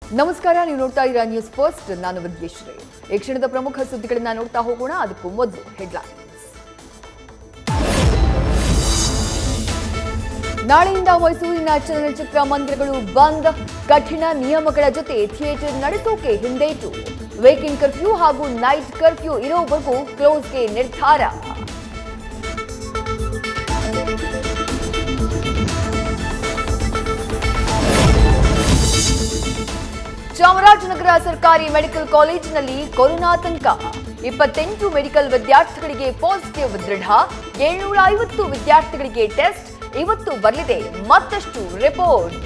ನಮಸ್ಕಾರ ನೀವು ನೋಡ್ತಾ ಇದ್ದೀರಾ ನ್ಯೂಸ್ ಫಸ್ಟ್ ನಾನು ವಿದ್ಯಶ್ರೀ ಈ ಕ್ಷಣದ ಪ್ರಮುಖ ಸುದ್ದಿಗಳನ್ನ ನೋಡ್ತಾ ಹೋಗೋಣ ಅದಕ್ಕೂ ಮೊದಲು ಹೆಡ್ಲೈನ್ಸ್ ನಾಳೆಯಿಂದ ಮೈಸೂರಿನ ಚಲನಚಿತ್ರ ಮಂದಿರಗಳು ಬಂದ್ ಕಠಿಣ ನಿಯಮಗಳ ಜೊತೆ ಥಿಯೇಟರ್ ನಡೆಸೋಕೆ ಹಿಂದೇಟು ವೇಕಿಂಗ್ ಕರ್ಫ್ಯೂ ಹಾಗೂ ನೈಟ್ ಕರ್ಫ್ಯೂ ಇರೋವರೆಗೂ ಕ್ಲೋಸ್ಗೆ ನಿರ್ಧಾರ ಚಾಮರಾಜನಗರ ಸರ್ಕಾರಿ ಮೆಡಿಕಲ್ ಕಾಲೇಜಿನಲ್ಲಿ ಕೊರೋನಾತಂಕ ಇಪ್ಪತ್ತೆಂಟು ಮೆಡಿಕಲ್ ವಿದ್ಯಾರ್ಥಿಗಳಿಗೆ ಪಾಸಿಟಿವ್ ದೃಢ ಏಳ್ನೂರ ಐವತ್ತು ವಿದ್ಯಾರ್ಥಿಗಳಿಗೆ ಟೆಸ್ಟ್ ಇವತ್ತು ಬರಲಿದೆ ಮತ್ತಷ್ಟು ರಿಪೋರ್ಟ್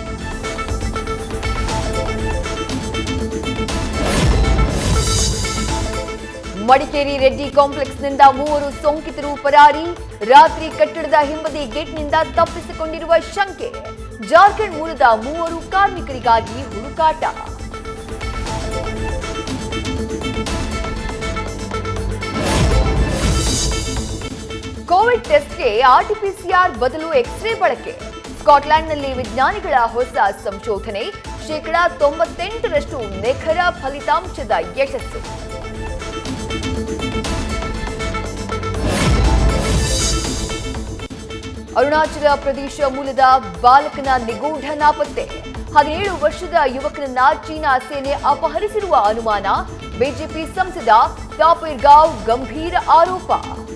ಮಡಿಕೇರಿ ರೆಡ್ಡಿ ಕಾಂಪ್ಲೆಕ್ಸ್ನಿಂದ ಮೂವರು ಸೋಂಕಿತರು ಪರಾರಿ ರಾತ್ರಿ ಕಟ್ಟಡದ ಹಿಂಬದಿ ಗೇಟ್ನಿಂದ ತಪ್ಪಿಸಿಕೊಂಡಿರುವ ಶಂಕೆ ಜಾರ್ಖಂಡ್ ಮೂಲದ ಮೂವರು ಕಾರ್ಮಿಕರಿಗಾಗಿ ಹುಡುಕಾಟ ಕೋವಿಡ್ ಟೆಸ್ಟ್ಗೆ ಆರ್ಟಿಪಿಸಿಆರ್ ಬದಲು ಎಕ್ಸ್ರೇ ಬಳಕೆ ಸ್ಕಾಟ್ಲೆಂಡ್ನಲ್ಲಿ ವಿಜ್ಞಾನಿಗಳ ಹೊಸ ಸಂಶೋಧನೆ ಶೇಕಡಾ ತೊಂಬತ್ತೆಂಟರಷ್ಟು ನಿಖರ ಫಲಿತಾಂಶದ ಯಶಸ್ಸು ಅರುಣಾಚಲ ಪ್ರದೇಶ ಮೂಲದ ಬಾಲಕನ ನಿಗೂಢ ನಾಪತ್ತೆ ಹದಿನೇಳು ವರ್ಷದ ಯುವಕನನ್ನ ಚೀನಾ ಸೇನೆ ಅಪಹರಿಸಿರುವ ಅನುಮಾನ ಬಿಜೆಪಿ ಸಂಸದ ತಾಪಿರ್ಗಾಂವ್ ಗಂಭೀರ ಆರೋಪ